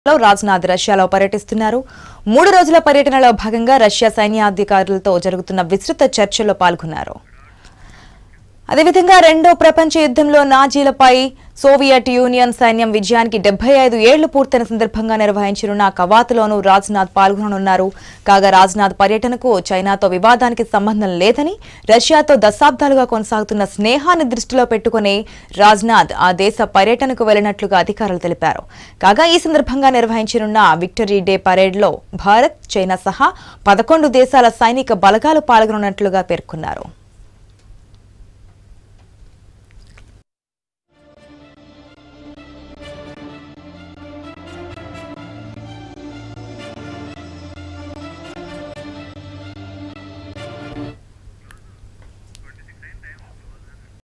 లో రాజ్నాథ్ రష్యాలో పర్యటిస్తున్నారు మూడు రోజుల పర్యటనలో భాగంగా రష్యా సైన్యాధికారులతో జరుగుతున్న విస్తృత చర్చల్లో పాల్గొన్నారు అదేవిధంగా రెండో ప్రపంచ యుద్ధంలో నాజీలపై సోవియట్ యూనియన్ సైన్యం విజయానికి డెబ్బై ఐదు ఏళ్లు పూర్తయిన సందర్భంగా నిర్వహించనున్న కవాతులోనూ రాజ్నాథ్ పాల్గొననున్నారు కాగా రాజ్నాథ్ పర్యటనకు చైనాతో వివాదానికి సంబంధం లేదని రష్యాతో దశాబ్దాలుగా కొనసాగుతున్న స్నేహాన్ని దృష్టిలో పెట్టుకుని రాజ్నాథ్ ఆ దేశ పర్యటనకు వెళ్లినట్లుగా అధికారులు తెలిపారు కాగా ఈ సందర్భంగా నిర్వహించనున్న విక్టరీ డే పరేడ్లో భారత్ చైనా సహా పదకొండు దేశాల సైనిక బలగాలు పాల్గొనున్నట్లుగా పేర్కొన్నారు